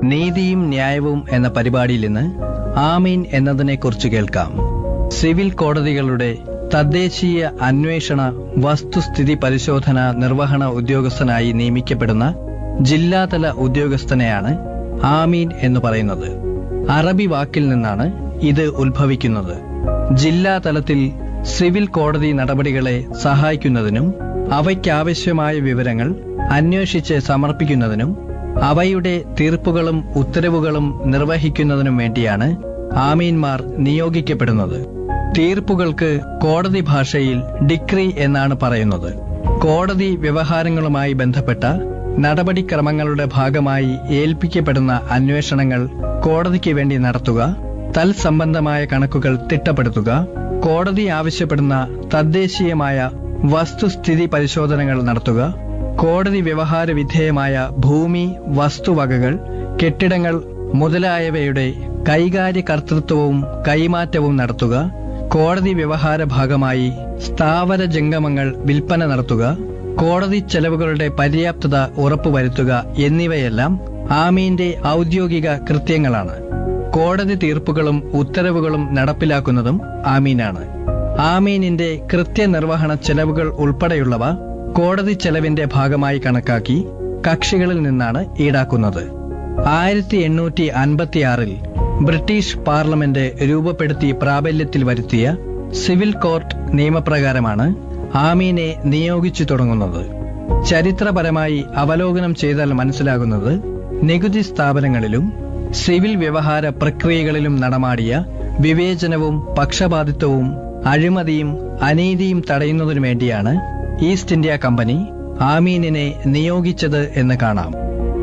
നീതിയും ന്യായവും എന്ന പരിപാടിയിൽ നിന്ന് ആമീൻ എന്നതിനെക്കുറിച്ച് കേൾക്കാം സിവിൽ കോടതികളുടെ തദ്ദേശീയ അന്വേഷണ വസ്തുസ്ഥിതി പരിശോധന നിർവഹണ ഉദ്യോഗസ്ഥനായി നിയമിക്കപ്പെടുന്ന ജില്ലാതല ഉദ്യോഗസ്ഥനെയാണ് ആമീൻ എന്ന് പറയുന്നത് അറബി വാക്കിൽ നിന്നാണ് ഇത് ഉത്ഭവിക്കുന്നത് ജില്ലാ തലത്തിൽ സിവിൽ കോടതി നടപടികളെ സഹായിക്കുന്നതിനും അവയ്ക്കാവശ്യമായ വിവരങ്ങൾ അന്വേഷിച്ച് സമർപ്പിക്കുന്നതിനും അവയുടെ തീർപ്പുകളും ഉത്തരവുകളും നിർവഹിക്കുന്നതിനും വേണ്ടിയാണ് ആമീൻമാർ നിയോഗിക്കപ്പെടുന്നത് തീർപ്പുകൾക്ക് കോടതി ഭാഷയിൽ ഡിക്രി എന്നാണ് പറയുന്നത് കോടതി വ്യവഹാരങ്ങളുമായി ബന്ധപ്പെട്ട നടപടിക്രമങ്ങളുടെ ഭാഗമായി ഏൽപ്പിക്കപ്പെടുന്ന അന്വേഷണങ്ങൾ കോടതിക്ക് വേണ്ടി നടത്തുക തൽസംബന്ധമായ കണക്കുകൾ തിട്ടപ്പെടുത്തുക കോടതി ആവശ്യപ്പെടുന്ന തദ്ദേശീയമായ വസ്തുസ്ഥിതി പരിശോധനകൾ നടത്തുക കോടതി വ്യവഹാര വിധേയമായ ഭൂമി വസ്തുവകകൾ കെട്ടിടങ്ങൾ മുതലായവയുടെ കൈകാര്യ കർത്തൃത്വവും കൈമാറ്റവും നടത്തുക കോടതി വ്യവഹാര ഭാഗമായി സ്ഥാവര ജംഗമങ്ങൾ വിൽപ്പന നടത്തുക കോടതി ചെലവുകളുടെ പര്യാപ്തത ഉറപ്പുവരുത്തുക എന്നിവയെല്ലാം ആമീന്റെ ഔദ്യോഗിക കൃത്യങ്ങളാണ് കോടതി തീർപ്പുകളും ഉത്തരവുകളും നടപ്പിലാക്കുന്നതും ആമീനാണ് ആമീനിന്റെ കൃത്യനിർവഹണ ചെലവുകൾ ഉൾപ്പെടെയുള്ളവ കോടതി ചെലവിന്റെ ഭാഗമായി കണക്കാക്കി കക്ഷികളിൽ നിന്നാണ് ഈടാക്കുന്നത് ആയിരത്തി എണ്ണൂറ്റി അൻപത്തിയാറിൽ ബ്രിട്ടീഷ് പാർലമെന്റ് രൂപപ്പെടുത്തി പ്രാബല്യത്തിൽ വരുത്തിയ സിവിൽ കോർട്ട് നിയമപ്രകാരമാണ് ആമീനെ നിയോഗിച്ചു തുടങ്ങുന്നത് ചരിത്രപരമായി അവലോകനം ചെയ്താൽ മനസ്സിലാകുന്നത് നികുതി സ്ഥാപനങ്ങളിലും സിവിൽ വ്യവഹാര പ്രക്രിയകളിലും നടമാടിയ വിവേചനവും പക്ഷപാതിത്വവും അഴിമതിയും അനീതിയും തടയുന്നതിനു വേണ്ടിയാണ് ഈസ്റ്റ് ഇന്ത്യ കമ്പനി ആമീനിനെ നിയോഗിച്ചത് എന്ന് കാണാം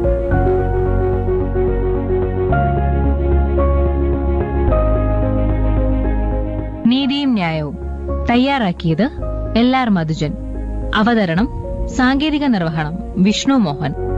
നീതിയും ന്യായവും തയ്യാറാക്കിയത് എൽ ആർ മധുജൻ അവതരണം സാങ്കേതിക നിർവഹണം വിഷ്ണു മോഹൻ